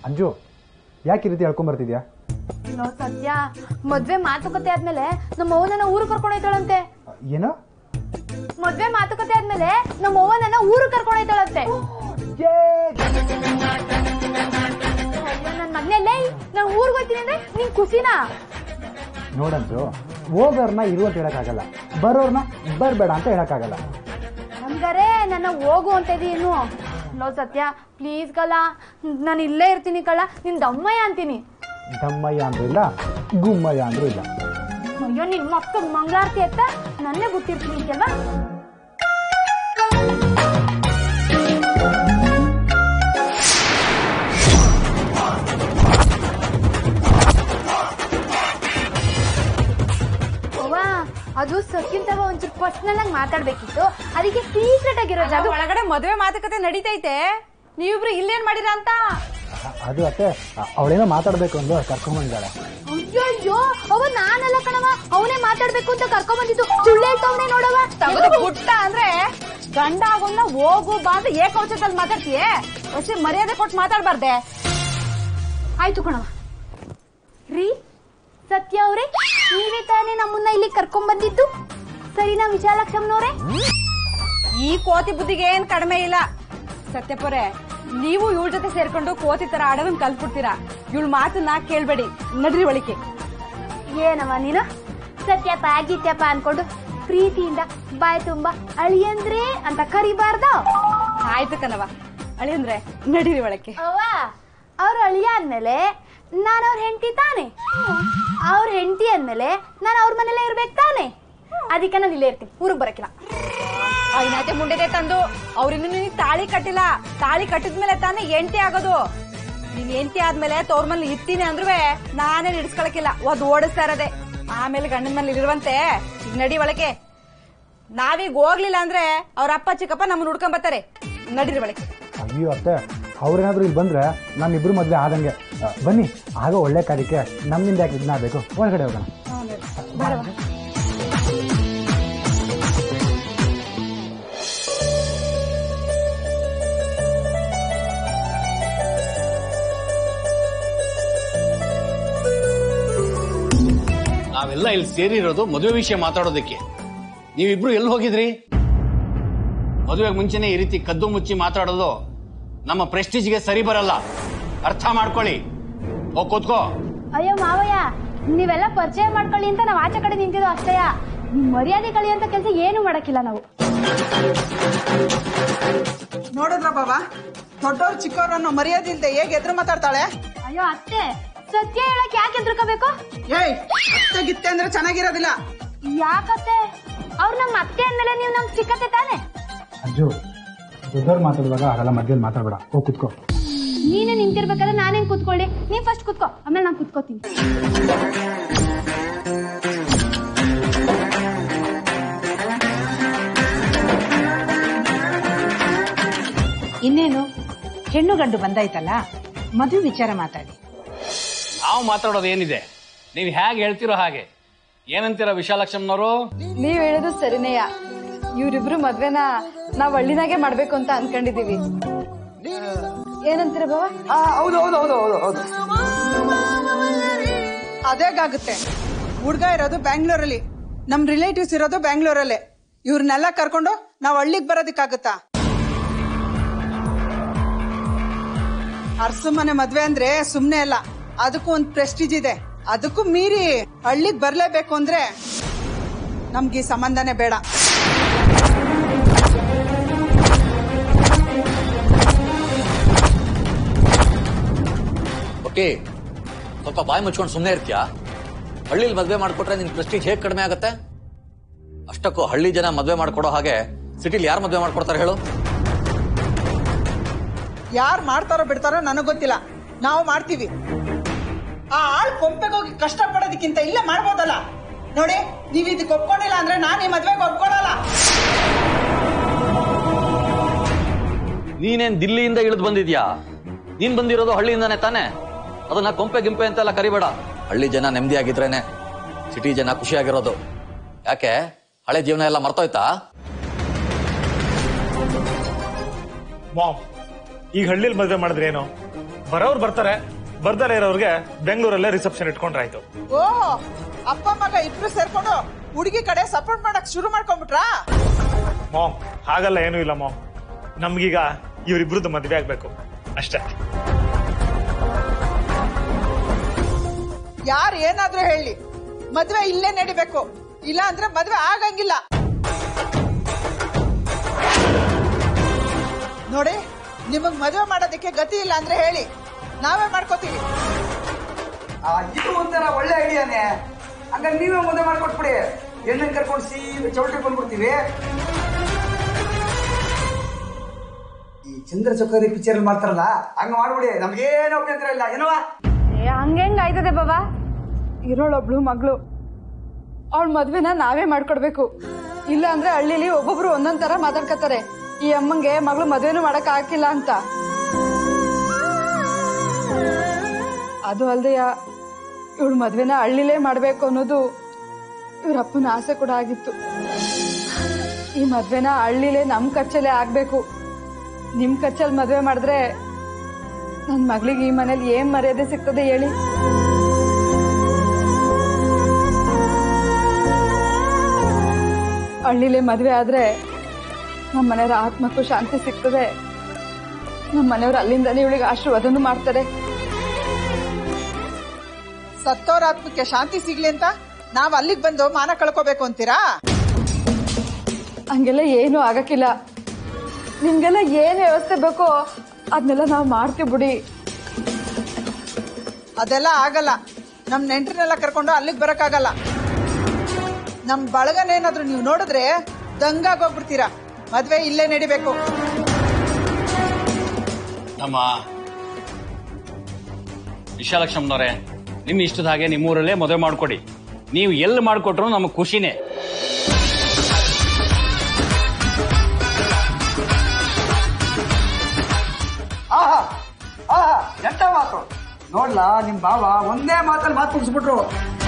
ಅಂಜು ಯಾಕೆ ಈ ರೀತಿ ಹೇಳ್ಕೊಂಬರ್ತಿದ್ಯಾ ನೋ ಸತ್ಯ ಮದ್ವೆ ಮಾತುಕತೆ ಆದ್ಮೇಲೆ ನಮ್ಮ ಅವ್ವನನ್ನ ಊರು ಕರ್ಕೊಂಡು ಹೋಯ್ತಾಳಂತೆ ಏನೋ ಮದ್ವೆ ಮಾತುಕತೆ ಆದ್ಮೇಲೆ ನಮ್ಮ ಅವ್ವನನ್ನ ಊರು ಕರ್ಕೊಂಡು ಹೋಯ್ತಾಳಂತೆ ನನ್ನ ಮಗನಲ್ಲೇ ನಾನು ಊರಿಗೆ ಹೋಗ್ತೀನಿ ಅಂದ್ರೆ ನಿನ್ ಖುಷಿನಾ ನೋಡಂಜು ಹೋಗೋರ್ನ ಇರು ಅಂತ ಹೇಳಕ್ಕಾಗಲ್ಲ ಬರೋರ್ನ ಬರಬೇಡ ಅಂತ ಹೇಳಕ್ಕಾಗಲ್ಲ ಹಂಗಾರೆ ನನ್ನ ಹೋಗು ಅಂತ ಇನ್ನು ನೋ ಸತ್ಯ ಪ್ಲೀಸ್ ಕಲ ನಾನು ಇಲ್ಲೇ ಇರ್ತೀನಿ ಕಳ ನಿನ್ ದಮ್ಮಯ್ಯ ಅಂತೀನಿ ದಮ್ಮಯ್ಯ ಅಂದ್ರೂ ಇಲ್ಲ ಗುಮ್ಮಯ್ಯ ಅಂದ್ರೂ ಇಲ್ಲ ಅಯ್ಯೋ ನಿನ್ ಮಕ್ಕ ಮಂಗಳಾರತಿ ಅತ್ತ ನನ್ನೇ ಬಿಟ್ಟಿರ್ತೀನಿ ಅಂತೆಲ್ವಾ ಅವ್ವ, ಅದು ಸಕ್ಕಿಂತವ ಒಂಚೂರು ಪರ್ಸನಲ್ ಆಗಿ ಮಾತಾಡ್ಬೇಕಿತ್ತು ಅದಕ್ಕೆ ಸೀಕ್ರೆಟ್ ಆಗಿರೋ ಜಾಗ ಅದು ಒಳಗಡೆ ಮದುವೆ ಮಾತುಕತೆ ನಡೀತೈತೆ ನೀವಿಬ್ರು ಇಲ್ಲೇನ್ ಮಾಡಿರ ಅಂತ ಅ- ಅದು ಅತ್ತೆ ಅವಳೇನೋ ಮಾತಾಡ್ಬೇಕು ಅಂದು ಕರ್ಕೊಂಬಂದಿದ್ದಾಳೆ ಅಯ್ಯೋ ಅಯ್ಯೋ ಅವ ನಾನಲ್ಲ ಕಣವ ಅವನೇ ಮಾತಾಡ್ಬೇಕು ಅಂತ ಕರ್ಕೊಂಡ್ ಬಂದಿದ್ದು ಸುಳ್ಳು ಹೇಳ್ತಾವನೆ ನೋಡವ ತಗದು ಪುಟ್ಟ ಅಂದ್ರೆ ಗಂಡ ಆಗೋನ್ನ ಹೋಗು ಬಾ ಅಂತ ಏಕವಚನದಲ್ಲಿ ಮಾತಾಡ್ತೀಯೇ ಹೊಸ ಮರ್ಯಾದೆ ಕೊಟ್ಟು ಮಾತಾಡ್ಬಾರ್ದೆ ಆಯ್ತು ಕಣವ ರೀ ಸತ್ಯ ಅವ್ರೆ ನೀವೇ ತಾನೇ ನಮ್ಮನ್ನ ಇಲ್ಲಿ ಕರ್ಕೊಂಡ್ ಬಂದಿದ್ದು ಸರಿನಾ ವಿಶಾಲಕ್ಷಮ್ನವ್ರೆ ಈ ಕೋತಿ ಬುದ್ಧಿಗೆ ಏನ್ ಕಡಿಮೆ ಇಲ್ಲ ಸತ್ಯಪುರೆ ನೀವು ಇವಳ ಜೊತೆ ಸೇರ್ಕೊಂಡು ಕೋತಿ ತರ ಆಡೋದನ್ನ ಕಲ್ತ್ಬಿಡ್ತೀರಾ ಇವಳ ಮಾತನ್ನ ಕೇಳ್ಬೇಡಿ ನಡ್ರಿ ಒಳಿಕೆ ಏನವ ನೀನು ಸತ್ಯಪ್ಪ ಗೀತ್ಯಪ್ಪ ಅನ್ಕೊಂಡು ಪ್ರೀತಿಯಿಂದ ಬಾಯ್ ತುಂಬಾ ಅಳಿಯಂದ್ರೆ ಅಂತ ಕರಿಬಾರ್ದು ಆಯ್ತು ಕಣವ ಅಳಿಯಂದ್ರೆ ನಡೀರಿ ಒಳಕ್ಕೆ ಅವ್ವ ಅವ್ರ ಅಳಿಯ ಅಂದ್ಮೇಲೆ ನಾನು ಅವ್ರ ಹೆಂಡತಿ ತಾನೆ ಅವ್ರ ಹೆಂಡತಿ ಅಂದ್ಮೇಲೆ ನಾನು ಅವ್ರ ಮನೇಲೇ ಇರ್ಬೇಕು ತಾನೆ ಅದಕ್ಕೆ ನಾನು ಇಲ್ಲೇ ಇರ್ತೀನಿ ಊರಿಗೆ ಬರಕಿಲ್ಲ ಐನಾತೆ ಮುಂಡೆದೆ ತಂದು ಅವ್ರಿನ್ನು ನಿನಗೆ ತಾಳಿ ಕಟ್ಟಿಲ್ಲ ತಾಳಿ ಕಟ್ಟಿದ್ಮೇಲೆ ತಾನೇ ಎಂಟಿ ಆಗೋದು ನೀನ್ ಎಂಟಿ ಆದ್ಮೇಲೆ ತವ್ರ ಮನೇಲಿ ಇರ್ತೀನಿ ಅಂದ್ರೂ ನಾನೇ ಹಿಡಿಸ್ಕೊಳಕಿಲ್ಲ ಒದ್ ಓಡಿಸ್ತಾ ಇರೋದೆ ಆಮೇಲೆ ಗಂಡನ ಮನೇಲಿ ಇರುವಂತೆ ಈಗ ನಡಿ ಒಳಗೆ ನಾವೀಗ ಹೋಗ್ಲಿಲ್ಲ ಅಂದ್ರೆ ಅವ್ರ ಅಪ್ಪ ಚಿಕ್ಕಪ್ಪ ನಮ್ಮನ್ನ ಹುಡ್ಕೊಂಡ್ ಬರ್ತಾರೆ ನಡೀರಿ ಒಳಗೆ ಅಯ್ಯೋ ಅತ್ತೆ ಅವ್ರೇನಾದ್ರೂ ಇಲ್ಲಿ ಬಂದ್ರೆ ನಮ್ಮಿಬ್ರು ಮದ್ವೆ ಆದಂಗೆ ಅ, ಬನ್ನಿ ಆಗ ಒಳ್ಳೆ ಕಾರ್ಯಕ್ಕೆ ನಮ್ಮಿಂದ ಯಾಕೆ ಇದನ್ನ ಬೇಕು ಒಳಗಡೆ ಹೋಗೋಣ ನಾವೆಲ್ಲ ಇಲ್ಲಿ ಸೇರಿರೋದು ಮದುವೆ ವಿಷಯ ಮಾತಾಡೋದಕ್ಕೆ ನೀವಿಬ್ರು ಎಲ್ಲಿ ಹೋಗಿದ್ರಿ ಮದುವೆಗೆ ಮುಂಚೆನೆ ಈ ರೀತಿ ಕದ್ದು ಮುಚ್ಚಿ ಮಾತಾಡೋದು ನಮ್ಮ ಪ್ರೆಸ್ಟೀಜ್ಗೆ ಸರಿ ಬರಲ್ಲ ಅರ್ಥ ಮಾಡ್ಕೊಳ್ಳಿ ಹೋಗ್ ಕೂತ್ಕೋ ಅಯ್ಯೋ ಮಾವಯ್ಯ ನೀವೆಲ್ಲ ಪರಿಚಯ ಮಾಡ್ಕೊಳ್ಳಿ ಅಂತ ನಾವು ಆಚೆ ಕಡೆ ನಿಂತಿದ್ದು ಅಷ್ಟೇಯ ನಿಮ್ ಮರ್ಯಾದೆ ಕಳಿಯಂತ ಕೆಲಸ ಏನು ಮಾಡಕ್ಕಿಲ್ಲ ನಾವು ನೋಡಿದ್ರ ಬಾಬಾ ದೊಡ್ಡವ್ರು ಚಿಕ್ಕವ್ರು ಅನ್ನೋ ಮರ್ಯಾದೆ ಇಲ್ದೆ ಹೇಗೆ ಎದುರು ಮಾತಾಡ್ತಾಳೆ ಅಯ್ಯೋ ಅತ್ತೆ ಸತ್ಯ ಹೇಳಕ್ ಯಾಕೆ ಎದ್ರುಕೋಬೇಕು ಏಯ್ ಅತ್ತೆ ಗಿತ್ತೆ ಅಂದ್ರೆ ಚೆನ್ನಾಗಿರೋದಿಲ್ಲ ಯಾಕತ್ತೆ ಅವ್ರು ನಮ್ಮ ಅತ್ತೆ ಅಂದ್ಮೇಲೆ ನೀವು ನಮ್ ಚಿಕ್ಕತ್ತೆ ತಾನೆ ಅಜ್ಜು ದೊಡ್ಡವ್ರು ಮಾತಾಡುವಾಗ ಹಾಗೆಲ್ಲ ಮಧ್ಯದಲ್ಲಿ ಮಾತಾಡ್ಬೇಡ ಹೋಗಿ ಕುತ್ಕೋ ನೀನೇ ನಿಂತಿರ್ಬೇಕಾದ್ರೆ ನಾನೇನ್ ಕೂತ್ಕೊಳ್ಳಿ ನೀನ್ ಫಸ್ಟ್ ಕೂತ್ಕೋ ಆಮೇಲೆ ನಾನು ಕೂತ್ಕೋತೀನಿ ಇನ್ನೇನು ಹೆಣ್ಣು ಗಂಡು ಬಂದಾಯ್ತಲ್ಲ ಮದುವೆ ವಿಚಾರ ಮಾತಾಡಿ ನಾವು ಮಾತಾಡೋದು ಏನಿದೆ ನೀವು ಹೇಗೆ ಹೇಳ್ತಿರೋ ಹಾಗೆ ಏನಂತೀರ ವಿಶಾಲಕ್ಷಮ್ನವರು ನೀವ್ ಹೇಳೋದು ಸರಿನೇಯ ಇವ್ರಿಬ್ರು ಮದ್ವೆನ ನಾವ್ ಹಳ್ಳಿನಾಗೆ ಮಾಡ್ಬೇಕು ಅಂತ ಅನ್ಕೊಂಡಿದೀವಿ ಏನಂತೀರ ಬಾವ ಹೌದು ಹೌದು ಹೌದು ಹೌದು ಹೌದು ಅದೇಗಾಗುತ್ತೆ ಹುಡ್ಗ ಇರೋದು ಬ್ಯಾಂಗ್ಳೂರಲ್ಲಿ ನಮ್ ರಿಲೇಟಿವ್ಸ್ ಇರೋದು ಬ್ಯಾಂಗ್ಳೂರಲ್ಲೇ ಇವ್ರನ್ನೆಲ್ಲ ಕರ್ಕೊಂಡು ನಾವ್ ಹಳ್ಳಿಗ್ ಬರೋದಕ್ಕಾಗುತ್ತಾ ಅರ್ಸು ಮನೆ ಮದ್ವೆ ಅಂದ್ರೆ ಸುಮ್ನೆ ಅಲ್ಲ ಅದಕ್ಕೂ ಒಂದ್ ಪ್ರೆಸ್ಟೀಜ್ ಇದೆ ಅದಕ್ಕೂ ಮೀರಿ ಹಳ್ಳಿಗ್ ಬರ್ಲೇಬೇಕು ಅಂದ್ರೆ ನಮ್ಗೆ ಈ ಸಂಬಂಧನೇ ಬೇಡ ಓಕೆ ಸ್ವಲ್ಪ ಬಾಯಿ ಮುಚ್ಕೊಂಡು ಸುಮ್ಮನೆ ಇರ್ತೀಯಾ ಹಳ್ಳಿಲಿ ಮದ್ವೆ ಮಾಡ್ಕೊಟ್ರೆ ನಿನ್ ಪ್ರೆಸ್ಟೀಜ್ ಹೇಗೆ ಕಡಿಮೆ ಆಗುತ್ತೆ ಅಷ್ಟಕ್ಕೂ ಹಳ್ಳಿ ಜನ ಮದ್ವೆ ಮಾಡ್ಕೊಡೋ ಹಾಗೆ ಸಿಟಿಲಿ ಯಾರು ಮದ್ವೆ ಮಾಡ್ಕೊಡ್ತಾರೆ ಹೇಳು ಯಾರು ಮಾಡ್ತಾರೋ ಬಿಡ್ತಾರೋ ನನಗ್ ಗೊತ್ತಿಲ್ಲ ನಾವು ಮಾಡ್ತೀವಿ ಆ ಆಳ್ ಕೊಂಪೆಗೆ ಹೋಗಿ ಕಷ್ಟ ಪಡೋದಕ್ಕಿಂತ ಇಲ್ಲೇ ಮಾಡ್ಬೋದಲ್ಲ ನೋಡಿ ನೀವ್ ಇದಕ್ಕೆ ಒಪ್ಕೊಂಡಿಲ್ಲ ಅಂದ್ರೆ ನಾನು ಈ ಮದ್ವೆಗೆ ಒಪ್ಕೊಳಲ್ಲ ನೀನೇನ್ ದಿಲ್ಲಿಯಿಂದ ಇಳಿದು ಬಂದಿದ್ಯಾ ನೀನ್ ಬಂದಿರೋದು ಹಳ್ಳಿಯಿಂದಾನೆ ತಾನೆ ಅದನ್ನ ಕೊಂಪೆ ಗಿಂಪೆ ಅಂತೆಲ್ಲ ಕರಿಬೇಡ ಹಳ್ಳಿ ಜನ ನೆಮ್ಮದಿಯಾಗಿದ್ರೇನೆ ಸಿಟಿ ಜನ ಖುಷಿಯಾಗಿರೋದು ಯಾಕೆ ಹಳೆ ಜೀವನ ಎಲ್ಲ ಮರ್ತೋಯ್ತಾ ಮಾಮ್ ಈಗ ಹಳ್ಳಿಲಿ ಮದುವೆ ಮಾಡಿದ್ರೆ ಏನು ಬರೋರು ಬರ್ತಾರೆ ಬರ್ದಲೇ ಇರೋರ್ಗೆ ಬೆಂಗಳೂರಲ್ಲೇ ರಿಸೆಪ್ಷನ್ ಇಟ್ಕೊಂಡ್ರಾಯ್ತು ಓ ಅಪ್ಪ ಮಗ ಇಬ್ರು ಸೇರ್ಕೊಂಡು ಹುಡುಗಿ ಕಡೆ ಸಪೋರ್ಟ್ ಮಾಡಕ್ ಶುರು ಮಾಡ್ಕೊಂಡ್ಬಿಟ್ರಾ ಮಾಮ್ ಹಾಗಲ್ಲ ಏನೂ ಇಲ್ಲ ಮಾಮ್ ನಮ್ಗೀಗ ಇವರಿಬ್ರದ್ದು ಮದ್ವೆ ಆಗ್ಬೇಕು ಅಷ್ಟೇ ಯಾರು ಏನಾದ್ರೂ ಹೇಳಿ ಮದ್ವೆ ಇಲ್ಲೇ ನಡಿಬೇಕು ಇಲ್ಲ ಅಂದ್ರೆ ಮದ್ವೆ ಆಗಂಗಿಲ್ಲ ನೋಡಿ ನಿಮಗ್ ಮದ್ವೆ ಮಾಡೋದಕ್ಕೆ ಗತಿ ಇಲ್ಲ ಅಂದ್ರೆ ಹೇಳಿ ನಾವೇ ಮಾಡ್ಕೋತೀವಿ ಆ, ಇದು ಒಂಥರ ಒಳ್ಳೆ ಐಡಿಯಾನೇ ಹಂಗಾರೆ ನೀವೇ ಮದುವೆ ಮಾಡ್ಕೊಟ್ಬಿಡಿ ಹೆಣ್ಣನ್ ಕರ್ಕೊಂಡು ಸೀದಾ ಚೌಲ್ಟ್ರಿ ಬಂದ್ಬಿಡ್ತೀವಿ ಈ ಚಂದ್ರ ಚೌಕರಿ ಪಿಕ್ಚರ್ ಮಾಡ್ತಾರಲ್ಲ ಹಂಗ ಮಾಡ್ಬಿಡಿ ನಮ್ಗೇನು ಅಭ್ಯಂತರ ಇಲ್ಲ ಏನವ ಏ ಹಂಗೆಂಗ್ ಆಯ್ತದೆ ಬಾಬಾ ಇರೋಳೊಬ್ಳು ಮಗಳು ಅವಳ ಮದ್ವೆನ ನಾವೇ ಮಾಡ್ಕೊಡ್ಬೇಕು ಇಲ್ಲ ಅಂದ್ರೆ ಹಳ್ಳಿಲಿ ಒಬ್ಬೊಬ್ರು ಒಂದೊಂದ್ ತರ ಮಾತಾಡ್ಕತಾರೆ ಈ ಅಮ್ಮಂಗೆ ಮಗಳು ಮದ್ವೆನೂ ಮಾಡಕ್ ಆಗಿಲ್ಲ ಅಂತ ಅದು ಅಲ್ದೆಯ ಇವಳು ಮದ್ವೆನ ಹಳ್ಳಿಲೇ ಮಾಡ್ಬೇಕು ಅನ್ನೋದು ಇವ್ರ ಅಪ್ಪನ ಆಸೆ ಕೂಡ ಆಗಿತ್ತು ಈ ಮದ್ವೆನ ಹಳ್ಳಿಲೇ ನಮ್ ಖರ್ಚಲ್ಲೇ ಆಗ್ಬೇಕು ನಿಮ್ ಖರ್ಚಲ್ಲಿ ಮದ್ವೆ ಮಾಡಿದ್ರೆ ನನ್ ಮಗಳಿಗೆ ಈ ಮನೇಲಿ ಏನ್ ಮರ್ಯಾದೆ ಸಿಗ್ತದೆ ಹೇಳಿ ಹಳ್ಳಿಲೇ ಮದ್ವೆ ಆದ್ರೆ ನಮ್ಮ ಮನೆಯವರ ಆತ್ಮಕ್ಕೂ ಶಾಂತಿ ಸಿಗ್ತದೆ ನಮ್ಮ ಮನೆಯವರು ಅಲ್ಲಿಂದನೇ ಇವಳಿಗೆ ಆಶೀರ್ವಾದನೂ ಮಾಡ್ತಾರೆ ಸತ್ತೋರ ಆತ್ಮಕ್ಕೆ ಶಾಂತಿ ಸಿಗ್ಲಿ ಅಂತ ನಾವ್ ಅಲ್ಲಿಗೆ ಬಂದು ಮಾನ ಕಳ್ಕೋಬೇಕು ಅಂತೀರಾ ಹಂಗೆಲ್ಲ ಏನೂ ಆಗಕ್ಕಿಲ್ಲ ನಿಮ್ಗೆಲ್ಲ ಏನ್ ವ್ಯವಸ್ಥೆ ಬೇಕೋ ಅದನ್ನೆಲ್ಲ ನಾವು ಮಾಡ್ತೀವಿ ಬಿಡಿ ಅದೆಲ್ಲ ಆಗಲ್ಲ ನಮ್ ನೆಂಟ್ರನ್ನೆಲ್ಲ ಕರ್ಕೊಂಡು ಅಲ್ಲಿಗೆ ಬರಕ್ಕಾಗಲ್ಲ ನಮ್ ಬಳಗನೇನಾದ್ರೂ ನೀವು ನೋಡಿದ್ರೆ ದಂಗಾಗೋಗ್ಬಿಡ್ತೀರಾ ಮದ್ವೆ ಇಲ್ಲೇ ನಡಿಬೇಕು ನಮ್ಮ ವಿಶಾಲಕ್ಷಮ್ನವ್ರೆ ನಿಮ್ ಇಷ್ಟದ ಹಾಗೆ ನಿಮ್ಮೂರಲ್ಲೇ ಮದುವೆ ಮಾಡ್ಕೊಡಿ ನೀವು ಎಲ್ಲಿ ಮಾಡ್ಕೊಟ್ರು ನಮಗೆ ಖುಷಿನೇ ಆಹಾ ಆಹಾ ಎಂತ ಮಾತು ನೋಡ್ಲಾ ನಿಮ್ ಬಾವ ಒಂದೇ ಮಾತಲ್ಲಿ ಮಾತು ಮುಗಿಸ್ಬಿಟ್ರು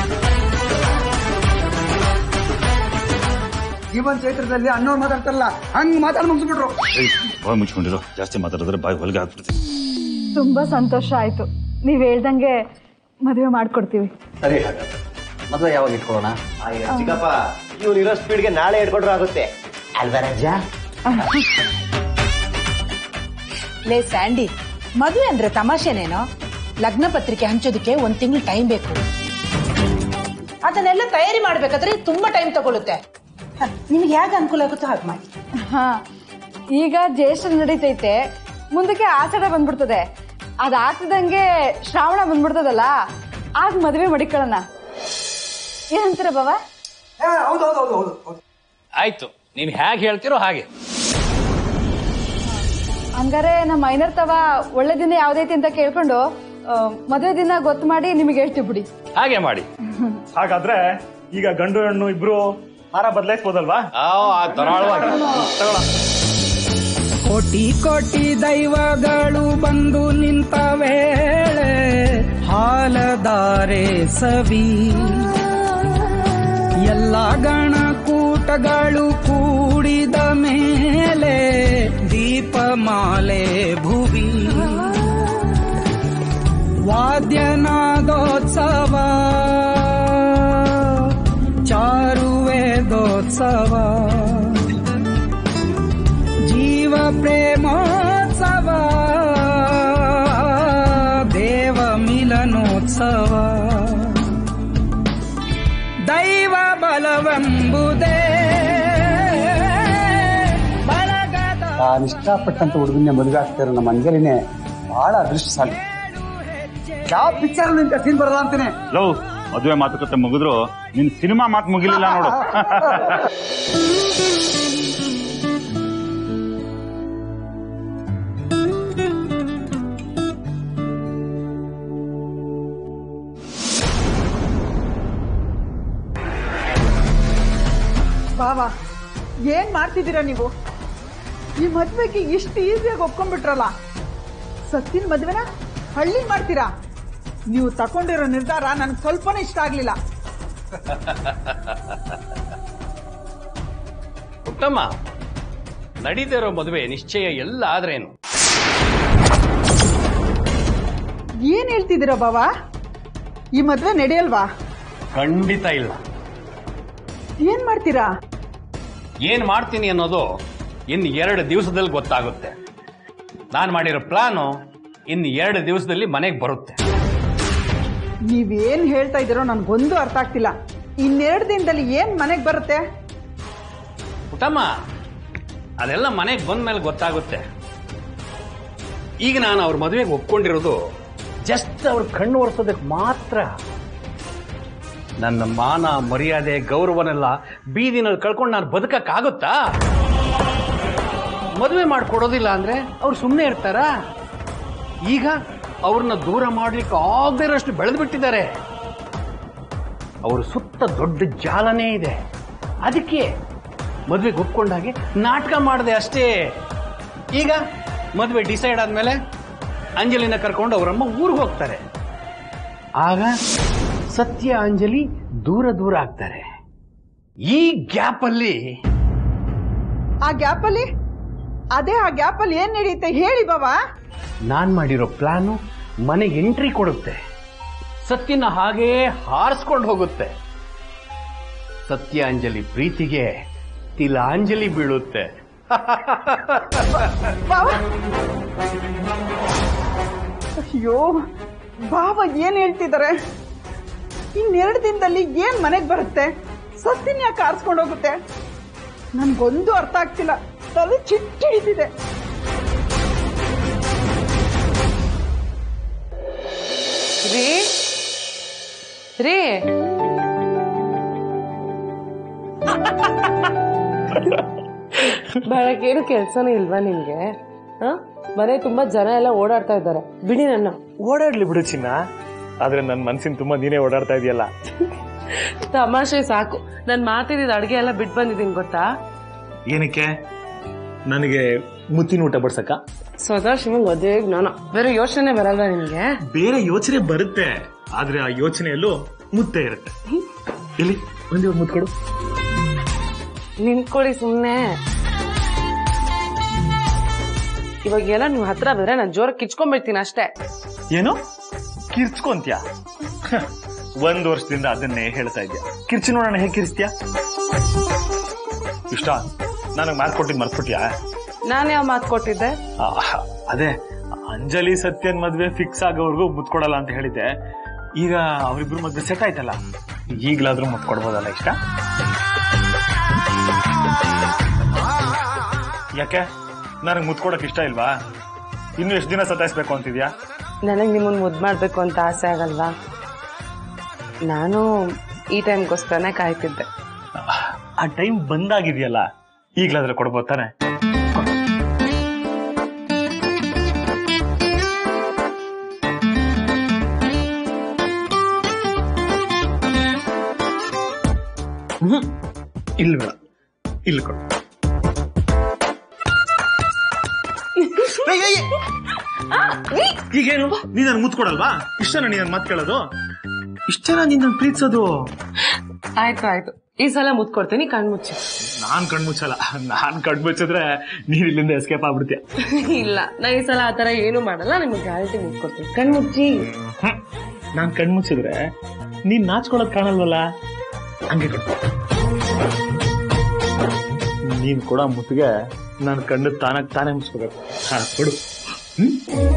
ಜೀವನ್ ಚೈತ್ರದಲ್ಲಿ ಅನ್ನೋರು ಮಾತಾಡ್ತಾರಲ್ಲ ಹಂಗ್ ಮಾತಾಡಿ ಮುಗಿಸ್ಬಿಟ್ರು ಬಾಯ್ ಮುಚ್ಕೊಂಡಿರೋ ಜಾಸ್ತಿ ಮಾತಾಡಿದ್ರೆ ಬಾಯಿ ಹೊಲಿಗೆ ಹಾಕ್ಬಿಡ್ತೀನಿ ತುಂಬಾ ಸಂತೋಷ ಆಯ್ತು ನೀವ್ ಹೇಳ್ದಂಗೆ ಮದುವೆ ಮಾಡ್ಕೊಡ್ತೀವಿ ಸರಿ ಹಾಗಾದ್ರೆ ಮದುವೆ ಯಾವಾಗ ಇಟ್ಕೊಳ್ಳೋಣ ಚಿಕ್ಕಪ್ಪ ಇವ್ರು ಇರೋ ಸ್ಪೀಡ್ಗೆ ನಾಳೆ ಹಿಡ್ಕೊಂಡ್ರು ಆಗುತ್ತೆ ಅಲ್ವಾ ರಾಜ ಲೇ ಸ್ಯಾಂಡಿ ಮದುವೆ ಅಂದ್ರೆ ತಮಾಷೆನೇನೋ ಲಗ್ನ ಪತ್ರಿಕೆ ಹಂಚೋದಕ್ಕೆ ಒಂದ್ ತಿಂಗಳು ಟೈಮ್ ಬೇಕು ಅದನ್ನೆಲ್ಲ ತಯಾರಿ ಮಾಡ್ಬೇಕಾದ್ರೆ ತುಂಬಾ ಟೈಮ್ ತಗೊಳುತ್ತೆ ಹ, ನಿಮ್ಗೆ ಯಾಕೆ ಅನುಕೂಲ ಆಗುತ್ತೋ ಹಾಗೆ ಮಾಡಿ ಹಾ ಈಗ ಜ್ಯೇಷ್ಠ ನಡೀತೈತೆ ಮುಂದಕ್ಕೆ ಆಷಾಢ ಬಂದ್ಬಿಡ್ತದೆ ಅದಾಗ್ತಿದಂಗೆ ಶ್ರಾವಣ ಬಂದ್ಬಿಡ್ತದಲ್ಲ ಆಗ ಮದುವೆ ಮಡಿಕೊಳ್ಳೋಣ ಏನಂತೀರ ಬಾವ ಹೌದು ಹೌದು ಹೌದು ಹೌದು ಹೌದು ಆಯ್ತು ನೀವು ಹೇಗೆ ಹೇಳ್ತೀರೋ ಹಾಗೆ ಹಂಗಾರೆ ನಮ್ಮ ಮೈನರ್ ತವ ಒಳ್ಳೆ ದಿನ ಯಾವ್ದೈತಿ ಅಂತ ಕೇಳ್ಕೊಂಡು ಆ, ಮದುವೆ ದಿನ ಗೊತ್ತು ಮಾಡಿ ನಿಮಗೆ ಹೇಳ್ತೀವಿ ಬಿಡಿ ಹಾಗೆ ಮಾಡಿ ಹಾಗಾದ್ರೆ ಈಗ ಗಂಡು ಹೆಣ್ಣು ಇಬ್ರು ಹಾರ ಬದಲಾಯಿಸ್ಬೋದಲ್ವಾ ಆ, ಆ ಧಾರಾಳವಾಗಿ ತಗೊಳ ಕೋಟಿ ಕೋಟಿ ದೈವಗಳು ಬಂದು ನಿಂತ ವೇಳೆ ಹಾಲದಾರೆ ಸವಿ ಎಲ್ಲ ಗಣಕೂಟಗಳು ಕೂಡಿದ ಮೇಲೆ ದೀಪಮಾಲೆ ಭುವಿ ವಾದ್ಯನಾದೋತ್ಸವ ಚಾರುವೇದೋತ್ಸವ ಜೀವ ಪ್ರೇಮೋತ್ಸವ ದೇವ ಮಿಲನೋತ್ಸವ ದೈವ ಬಲವೆಂಬುದೇ ಬಳಗದ ತಾನು ಇಷ್ಟಪಟ್ಟಂತ ಹುಡುಗನ್ನೇ ಮದುವೆ ಆಗ್ತಾರೆ ನಮ್ಮ ಅಂಜಲಿನೇ ಬಹಳ ಅದೃಷ್ಟಶಾಲಿ ಯಾವ ಪಿಕ್ಚರ್ ನಿಂತ ಸೀನ್ ಬರಲ್ಲ ಅಂತಾನೆ ಲವ್ ಮದುವೆ ಮಾತುಕತೆ ಮುಗಿದ್ರು ನಿನ್ ಸಿನಿಮಾ ಮಾತು ಮುಗಿಲಿಲ್ಲ ನೋಡು ಬಾವಾ ಏನ್ ಮಾಡ್ತಿದ್ದೀರಾ ನೀವು ಈ ಮದ್ವೆಗೆ ಇಷ್ಟು ಈಸಿಯಾಗಿ ಒಪ್ಕೊಂಡ್ಬಿಟ್ರಲ್ಲ ಸತ್ತಿನ ಮದ್ವೆನ ಹಳ್ಳಿ ಮಾಡ್ತೀರಾ ನೀವು ತಕೊಂಡಿರೋ ನಿರ್ಧಾರ ನನ್ಗೆ ಸ್ವಲ್ಪನೂ ಇಷ್ಟ ಆಗ್ಲಿಲ್ಲ ಪುಟ್ಟಮ್ಮ ನಡೀತಿರೋ ಮದುವೆ ನಿಶ್ಚಯ ಎಲ್ಲ ಆದ್ರೇನು ಏನ್ ಹೇಳ್ತಿದ್ದೀರಾ ಬಾವಾ ಈ ಮದ್ವೆ ನಡೆಯಲ್ವಾ ಖಂಡಿತ ಇಲ್ಲ ಏನ್ ಮಾಡ್ತೀರಾ ಏನ್ ಮಾಡ್ತೀನಿ ಅನ್ನೋದು ಇನ್ನು ಎರಡು ದಿವಸದಲ್ಲಿ ಗೊತ್ತಾಗುತ್ತೆ ನಾನು ಮಾಡಿರೋ ಪ್ಲಾನು ಇನ್ನು ಎರಡು ದಿವಸದಲ್ಲಿ ಮನೆಗೆ ಬರುತ್ತೆ ನೀವೇನ್ ಹೇಳ್ತಾ ಇದ್ದೀರೋ ನನ್ಗೊಂದು ಅರ್ಥ ಆಗ್ತಿಲ್ಲ ಇನ್ನೆರಡು ದಿನದಲ್ಲಿ ಏನ್ ಮನೆಗ್ ಬರುತ್ತೆ ಪುಟ್ಟಮ್ಮ ಅದೆಲ್ಲ ಮನೆಗೆ ಬಂದ ಮೇಲೆ ಗೊತ್ತಾಗುತ್ತೆ ಈಗ ನಾನು ಅವ್ರ ಮದುವೆಗೆ ಒಪ್ಕೊಂಡಿರೋದು ಜಸ್ಟ್ ಅವ್ರ ಕಣ್ಣು ಒರೆಸೋದಕ್ಕೆ ಮಾತ್ರ ನನ್ನ ಮಾನ ಮರ್ಯಾದೆ ಗೌರವನೆಲ್ಲ ಬೀದಿನಲ್ಲಿ ಕಳ್ಕೊಂಡು ನಾನು ಬದುಕಕ್ಕಾಗುತ್ತಾ ಮದುವೆ ಮಾಡ್ಕೊಡೋದಿಲ್ಲ ಅಂದ್ರೆ ಅವ್ರು ಸುಮ್ಮನೆ ಇರ್ತಾರಾ ಈಗ ಅವ್ರನ್ನ ದೂರ ಮಾಡ್ಲಿಕ್ಕೆ ಆಗದೇ ಇರೋಷ್ಟು ಬೆಳೆದು ಬಿಟ್ಟಿದ್ದಾರೆ ಅವ್ರ ಸುತ್ತ ದೊಡ್ಡ ಜಾಲನೇ ಇದೆ ಅದಕ್ಕೆ ಮದುವೆಗೆ ಒಪ್ಕೊಂಡಾಗೆ ನಾಟಕ ಮಾಡಿದೆ ಅಷ್ಟೇ ಈಗ ಮದುವೆ ಡಿಸೈಡ್ ಆದ್ಮೇಲೆ ಅಂಜಲಿನ ಕರ್ಕೊಂಡು ಅವರಮ್ಮ ಊರಿಗೆ ಹೋಗ್ತಾರೆ ಆಗ ಸತ್ಯ ಅಂಜಲಿ ದೂರ ದೂರ ಆಗ್ತಾರೆ ಈ ಗ್ಯಾಪ್ ಅಲ್ಲಿ ಆ ಗ್ಯಾಪ್ ಅಲ್ಲಿ ಅದೇ ಆ ಗ್ಯಾಪ್ ಅಲ್ಲಿ ಏನ್ ನಡೆಯುತ್ತೆ ಹೇಳಿ ಬಾವಾ ನಾನ್ ಮಾಡಿರೋ ಪ್ಲಾನು ಮನೆಗೆ ಎಂಟ್ರಿ ಕೊಡುತ್ತೆ ಸತ್ಯನ ಹಾಗೇ ಹಾರಿಸ್ಕೊಂಡು ಹೋಗುತ್ತೆ ಸತ್ಯ ಅಂಜಲಿ ಪ್ರೀತಿಗೆ ತಿಲಾಂಜಲಿ ಬೀಳುತ್ತೆ ಬಾವಾ ಅಯ್ಯೋ ಬಾವ ಏನ್ ಹೇಳ್ತಿದ್ದಾರೆ ಇನ್ನೆರಡು ದಿನದಲ್ಲಿ ಏನ್ ಮನೆಗ್ ಬರುತ್ತೆ ಸತ್ತಿನ ಯಾಕೆ ಆರಿಸ್ಕೊಂಡು ಹೋಗುತ್ತೆ ನನ್ಗೊಂದು ಅರ್ಥ ಆಗ್ತಿಲ್ಲ ತಲೆ ಚಿಟ್ಟಿ ಹಿಡಿದಿದೆ ರೀ ರೀ ಬೆಳಗ್ಗೇನು ಕೆಲ್ಸನೇ ಇಲ್ವಾ ನಿಮ್ಗೆ ಹ? ಮನೆ ತುಂಬಾ ಜನ ಎಲ್ಲ ಓಡಾಡ್ತಾ ಇದ್ದಾರೆ ಬಿಡಿ ನನ್ನ ಓಡಾಡ್ಲಿ ಬಿಡು ಚಿನ್ನ ಆದ್ರೆ ನನ್ನ ಮನ್ಸಿನ ತುಂಬಾ ನೀನೇ ಓಡಾಡ್ತಾ ಇದೆಯಲ್ಲ ತಮಾಷೆ ಸಾಕು ನನ್ ಮಾತಿದ ಅಡ್ಗೆ ಎಲ್ಲ ಬಿಟ್ ಬಂದಿದ್ದೀನಿ ಗೊತ್ತಾ ಏನಕ್ಕೆ ನನಗೆ ಮುತ್ತಿನ ಊಟ ಬಡ್ಸಕ್ಕ ಸ್ವತಃ ಶಿವಂಗ್ ಮದುವೆಗೆ ನಾನು ಬೇರೆ ಯೋಚನೆ ಬರಲ್ವಾ ನಿಮ್ಗೆ ಬೇರೆ ಯೋಚನೆ ಬರುತ್ತೆ ಆದ್ರೆ ಆ ಯೋಚನೆಯಲ್ಲೂ ಮುತ್ತೆ ಇರುತ್ತೆ ಇಲ್ಲಿ ಒಂದೇ ಒಂದು ಮುತ್ತು ಕೊಡು ನಿಂತ್ಕೊಳ್ಳಿ ಸುಮ್ನೆ ಇವಾಗ ಏನೋ ನೀವ್ ಹತ್ರ ಬಂದ್ರೆ ನಾನ್ ಜೋರ ಕಿಚ್ಕೊಂಡ್ಬಿಡ್ತೀನಿ ಅಷ್ಟೇ ಏನು ಕಿರ್ಚ್ಕೊಂತ್ಯ ಹ, ಒಂದ್ ವರ್ಷದಿಂದ ಅದನ್ನೇ ಹೇಳ್ತಾ ಇದ್ಯಾ ಕಿರ್ಚಿ ನೋಡೋಣ ಹೇಗೆ ಕಿರ್ಚ್ತೀಯ ಇಷ್ಟ ನನಗೆ ಮಾತು ಕೊಟ್ಟಿದ್ ಮರ್ತ್ಬಿಟ್ಯಾ ನಾನ್ ಯಾವ ಮಾತು ಕೊಟ್ಟಿದ್ದೆ ಆಹ್, ಅದೇ ಅಂಜಲಿ ಸತ್ಯನ್ ಮದ್ವೆ ಫಿಕ್ಸ್ ಆಗೋವರೆಗೂ ಮುತ್ಕೊಡಲ್ಲ ಅಂತ ಹೇಳಿದ್ದೆ ಈಗ ಅವರಿಬ್ರು ಮದ್ವೆ ಸೆಟ್ ಆಯ್ತಲ್ಲ ಈಗ್ಲಾದ್ರೂ ಮುತ್ ಕೊಡ್ಬೋದಲ್ಲ ಇಷ್ಟ ಯಾಕೆ ನನಗೆ ಮುತ್ಕೊಡಕ್ ಇಷ್ಟ ಇಲ್ವಾ ಇನ್ನು ಎಷ್ಟು ದಿನ ಸತಾಯಿಸ್ಬೇಕು ಅಂತಿದ್ಯಾ ನನಗ್ ನಿಮ್ಮನ್ ಮುದ್ ಮಾಡ್ಬೇಕು ಅಂತ ಆಸೆ ಆಗಲ್ವಾ ನಾನು ಈ ಟೈಮ್ಗೋಸ್ಕರನೇ ಕಾಯ್ತಿದ್ದೆ ಆ ಟೈಮ್ ಬಂದಾಗಿದೆಯಲ್ಲ ಈಗ್ಲಾದ್ರೆ ಕೊಡ್ಬೋದು ತಾನೆ ಹ್ಮ್. ಇಲ್ಲಿ ಬೇಡ ಇಲ್ಲಿ ಕೊಡು ಏಯ್, ಏಯ್, ಏಯ್. ಈಗೇನು ನೀ ನನ್ ಮುತ್ ಕೊಡಲ್ವಾ ಇಷ್ಟನ ನೀ ನನ್ ಮಾತು ಕೇಳೋದು ಇಷ್ಟನ ನೀನ್ ನನ್ ಪ್ರೀತಿಸೋದು ಆಯ್ತು ಆಯ್ತು ಈ ಸಲ ಮುದ್ ಕೊಡ್ತೀನಿ ಕಣ್ಮುಚ್ಚಿ ನಾನ್ ಕಣ್ಮುಚ್ಚಲ್ಲ ನಾನ್ ಕಣ್ಮುಚ್ಚಿದ್ರೆ ನೀನ್ ಇಲ್ಲಿಂದ ಎಸ್ಕೇಪ್ ಆಗ್ಬಿಡ್ತೀಯ ಇಲ್ಲ ನಾ ಈ ಸಲ ಆತರ ಏನು ಮಾಡಲ್ಲ ನಿಮ್ಗೆ ಗ್ಯಾರಂಟಿ ಮುದ್ ಕೊಡ್ತೀನಿ ಕಣ್ಮುಚ್ಚಿ ಹ್ಮ್. ನಾನ್ ಕಣ್ಮುಚ್ಚಿದ್ರೆ ನೀನ್ ನಾಚ್ಕೊಳಕ್ ಕಾಣಲ್ವಲ್ಲ ಹಂಗೆ ಕೊಡು ನೀನ್ ಕೊಡೋ ಮುತ್ತಿಗೆ ನಾನು ಕಣ್ಣು ತಾನಾಗ್ ತಾನೇ ಮುಚ್ಕೋಬೇಕು ಹಾ ಕೊಡು ಹ್ಮ್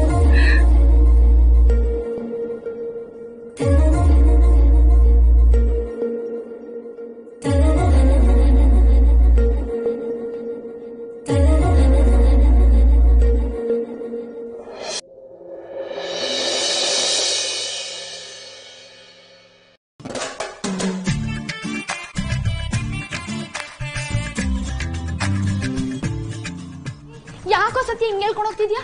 ಯಾಕೋ ಸತ್ಯ ಹಿಂಗ್ ಹೇಳ್ಕೊಂಡು ಹೋಗ್ತಿದ್ಯಾ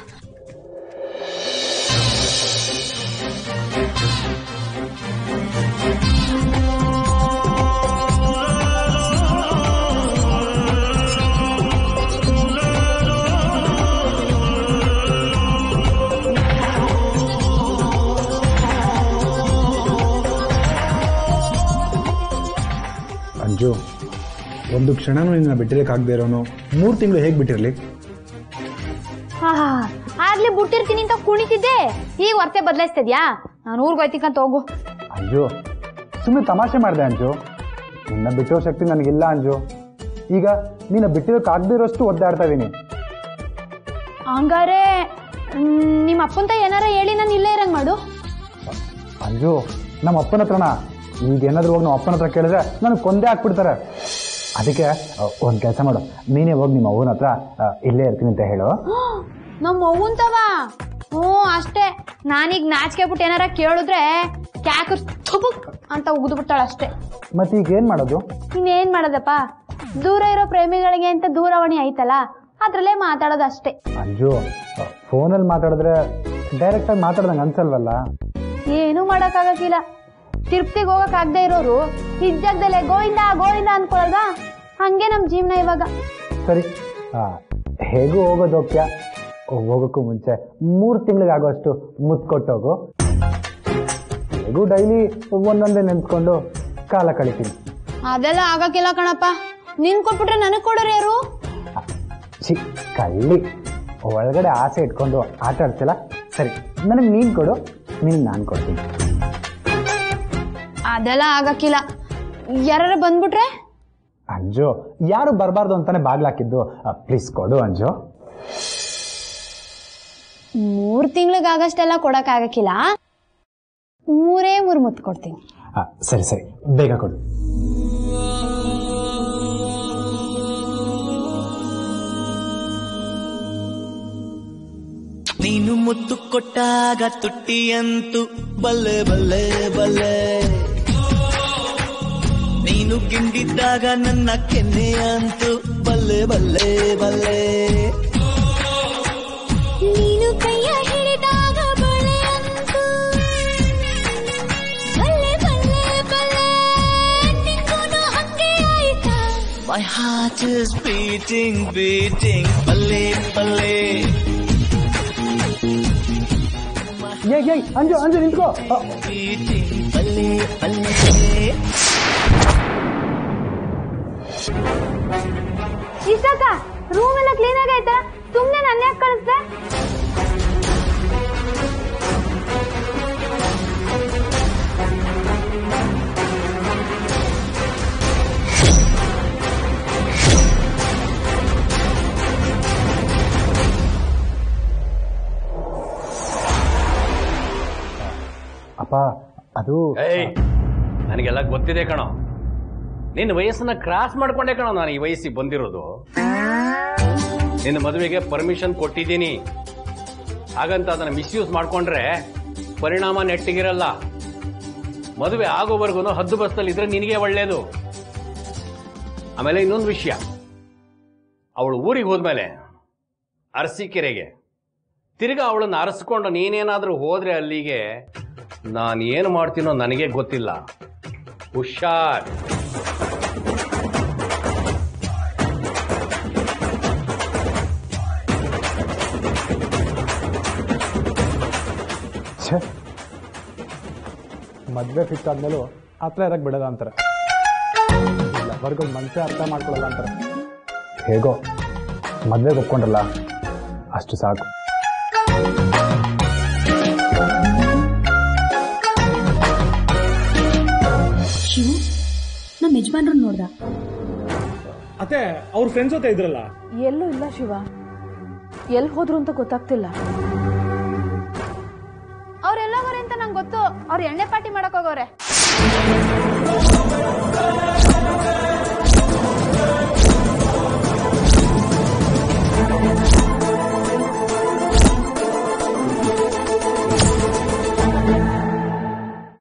ಅಂಜು ಒಂದು ಕ್ಷಣನೂ ನಿನ್ನ ಬಿಟ್ಟಿರೋಕ್ಕಾಗದೇ ಇರೋನು ಮೂರು ತಿಂಗಳು ಹೇಗೆ ಬಿಟ್ಟಿರಲಿ ಹಾ ಆಗ್ಲೇ ಬಿಟ್ಟಿರ್ತೀನಿ ಅಂತ ಕುಣಿತಿದ್ದೆ ಈಗ ವರ್ತೆ ಬದಲಾಯಿಸ್ತಿದ್ಯಾ ನಾನು ಊರ್ಗ್ ಹೋಯ್ತಿಕಂತ ಹೋಗು ಅಂಜು ಸುಮ್ಮನೆ ತಮಾಷೆ ಮಾಡಿದೆ ಅಂಜು ನಿನ್ನ ಬಿಟ್ಟಿರೋ ಶಕ್ತಿ ನನಗಿಲ್ಲ ಅಂಜು ಈಗ ನಿನ್ನ ಬಿಟ್ಟಿರೋಕ್ಕಾಗದೇ ಇರೋಷ್ಟು ಒದ್ದಾಡ್ತಾ ಇದೀನಿ ಹಂಗಾರೆ ಮ್, ನಿಮ್ಮ ಅಪ್ಪಂತ ಏನಾರ ಹೇಳಿ ನಾನು ಇಲ್ಲೇ ಇರಂಗ್ ಮಾಡು ಅಂಜು ನಮ್ಮ ಅಪ್ಪನ ಹತ್ರನ ಈಗ ಏನಾದ್ರು ಹೋಗಿ ನಮ್ಮ ಅಪ್ಪನ ಹತ್ರ ಕೇಳಿದ್ರೆ ನನಗೆ ಕೊಂದೇ ಹಾಕ್ಬಿಡ್ತಾರೆ ಅದಕ್ಕೆ ಒಂದು ಕೆಲಸ ಮಾಡು ನೀನೇ ಹೋಗಿ ನಿಮ್ಮ ಅವ್ವನ ಹತ್ರ ಆ, ಇಲ್ಲೇ ಇರ್ತೀನಿ ಅಂತ ಹೇಳು ನಮ್ಮ ಅವ್ವಂತವ ಹ್ಞೂ ಅಷ್ಟೇ ನಾನೀಗ ನಾಚಿಕೆ ಬಿಟ್ಟು ಏನಾರ ಕೇಳಿದ್ರೆ ಕ್ಯಾಕರ್ ಥುಬುಕ್ ಅಂತ ಉಗಿದು ಬಿಡ್ತಾಳೆ ಅಷ್ಟೇ ಮತ್ತೆ ಈಗ ಏನು ಮಾಡೋದು ಇನ್ನೇನ್ ಮಾಡೋದಪ್ಪ ದೂರ ಇರೋ ಪ್ರೇಮಿಗಳಿಗೆ ಅಂತ ದೂರವಾಣಿ ಐತಲ್ಲ ಅದ್ರಲ್ಲೇ ಮಾತಾಡೋದು ಅಷ್ಟೇ ಅಂಜು ಫೋನಲ್ಲಿ ಮಾತಾಡಿದ್ರೆ ಡೈರೆಕ್ಟಾಗಿ ಮಾತಾಡ್ದಂಗೆ ಅನ್ಸಲ್ವಲ್ಲ ಏನೂ ಮಾಡೋಕ್ಕಾಗಕ್ಕಿಲ್ಲ ತಿರುಪ್ತಿಗೆ ಹೋಗಕ್ಕಾಗದೇ ಇರೋರು ಇಜ್ಜಾಗ್ದಲ್ಲೇ ಗೋವಿಂದ ಗೋವಿಂದ ಅನ್ಕೊಳಲ್ವಾ ಹಂಗೆ ನಮ್ಮ ಜೀವನ ಇವಾಗ ಸರಿ ಆ, ಹೇಗೂ ಹೋಗೋದು ಹೋಗ್ತ್ಯಾ ಹೋಗೋಕ್ಕೂ ಮುಂಚೆ ಮೂರು ತಿಂಗಳಿಗಾಗೋಷ್ಟು ಮುತ್ತು ಕೊಟ್ಟೋಗು ಹೇಗೂ ಡೈಲಿ ಒಂದೊಂದೇ ನೆನ್ಸ್ಕೊಂಡು ಕಾಲ ಕಳಿತೀನಿ ಅದೆಲ್ಲ ಆಗಕ್ಕಿಲ್ಲ ಕಣಪ್ಪ ನಿನ್ ಕೊಟ್ಬಿಟ್ರೆ ನನಗ್ ಕೊಡೋರು ಯಾರು ಛಿ ಕಳ್ಳಿ ಒಳಗಡೆ ಆಸೆ ಇಟ್ಕೊಂಡು ಆಟ ಆಡ್ತಿಲ್ಲ ಸರಿ ನನಗೆ ನೀನು ಕೊಡು ನಿನ್ಗೆ ನಾನು ಕೊಡ್ತೀನಿ ಅದೆಲ್ಲ ಆಗಕ್ಕಿಲ್ಲ ಯಾರು ಬಂದ್ಬಿಟ್ರೆ ಅಂಜು ಯಾರು ಬರಬಾರ್ದು ಅಂತಾನೆ ಬಾಗ್ಲಾಕಿದ್ದು ಪ್ಲೀಸ್ ಕೊಡು ಅಂಜು ಮೂರ್ ತಿಂಗಳಿಗಾಗಷ್ಟೆಲ್ಲ ಕೊಡಕ್ ಆಗಕ್ಕಿಲ್ಲ ಮೂರೇ ಮೂರ್ ಮುತ್ತು ಕೊಡ್ತೀನಿ ಆ, ಸರಿ ಸರಿ ಬೇಗ ಕೊಡು ನೀನು ಮುತ್ತು ಕೊಟ್ಟಾಗ ತುಟ್ಟಿಯಂತು ಬಲ್ಲೆ ಬಲ್ಲೆ ಬಲ್ಲೆ ನೀನು ಗಿಂಡಿದ್ದಾಗ ನನ್ನ ಕೆನ್ನೆಯಂತು ಬಲ್ಲೆ ಬಲ್ಲೆ ಬಲ್ಲೆ ನೀನು ಕೈಯ ಹಿಡಿದಾಗ ಬಳೆ ಅಂತು ಬಲ್ಲೆ ಬಲ್ಲೆ ಬಲ್ಲೆ ನಿಂಗೂನು ಹಂಗೆ ಆಯ್ತಾ My heart is beating, beating, ಬಲ್ಲೆ ಬಲ್ಲೆ ಏಯ್ ಏಯ್ ಅಂಜು ಅಂಜು ನಿಂತ್ಕೋ ಆ, beating, ಬಲ್ಲೆ ಬಲ್ಲೆ ಇಷ್ಟಕ್ಕ ರೂಮ್ ಎಲ್ಲ ಕ್ಲೀನ್ ಆಗೈತೆ ಸುಮ್ನೆ ನನ್ನ ಯಾಕೆ ಕಳಿಸ್ದೆ ಅಪ್ಪ ಅದು ಏಯ್ ನನಗೆಲ್ಲ ಗೊತ್ತಿದೆ ಕಣೋ ನಿನ್ನ ವಯಸ್ಸನ್ನ ಕ್ರಾಸ್ ಮಾಡ್ಕೊಂಡೆ ಕಣೋ ನಾನು ಈ ವಯಸ್ಸಿಗೆ ಬಂದಿರೋದು ನಿನ್ನ ಮದುವೆಗೆ ಪರ್ಮಿಷನ್ ಕೊಟ್ಟಿದ್ದೀನಿ ಹಾಗಂತ ಅದನ್ನ ಮಿಸ್ಯೂಸ್ ಮಾಡ್ಕೊಂಡ್ರೆ ಪರಿಣಾಮ ನೆಟ್ಟಿಗಿರಲ್ಲ ಮದುವೆ ಆಗೋವರೆಗೂ ಹದ್ದು ಬಸ್ತಲ್ಲಿ ಇದ್ರೆ ನಿನಗೆ ಒಳ್ಳೇದು ಆಮೇಲೆ ಇನ್ನೊಂದು ವಿಷಯ ಅವಳು ಊರಿಗೆ ಹೋದ್ಮೇಲೆ ಅರಸೀಕೆರೆಗೆ ತಿರ್ಗಾ ಅವಳನ್ನ ಅರಸ್ಕೊಂಡು ನೀನೇನಾದ್ರೂ ಹೋದ್ರೆ ಅಲ್ಲಿಗೆ ನಾನು ಏನು ಮಾಡ್ತೀನೋ ನನಗೆ ಗೊತ್ತಿಲ್ಲ ಹುಷಾರ್ ಛೆ ಮದ್ವೆ ಫಿಕ್ಸ್ ಆದ್ಮೇಲೂ ಹತ್ರ ಇರಕ್ ಬಿಡೋದ ಅಂತಾರೆ ಲವರ್ಗಳು ಮನಸ್ಸೇ ಅರ್ಥ ಮಾಡ್ಕೊಳ್ಳಲ್ಲ ಅಂತಾರೆ ಹೇಗೋ ಮದ್ವೆಗೆ ಒಪ್ಕೊಂಡ್ರಲ್ಲ ಅಷ್ಟು ಸಾಕು ಶಿವು ನಮ್ಮ ಯಜಮಾನ್ರು ನೋಡ್ದ ಅತ್ತೆ ಅವ್ರ ಫ್ರೆಂಡ್ಸ್ ಜೊತೆ ಇದ್ರಲ್ಲ ಎಲ್ಲೂ ಇಲ್ಲ ಶಿವ ಎಲ್ಲಿ ಹೋದ್ರು ಅಂತ ಗೊತ್ತಾಗ್ತಿಲ್ಲ ಅವ್ರೆಲ್ಲ ಹೋರೆ ಅಂತ ನಂಗೆ ಗೊತ್ತು ಅವ್ರು ಎಣ್ಣೆ ಪಾರ್ಟಿ ಮಾಡಕ್ ಹೋಗೋರೆ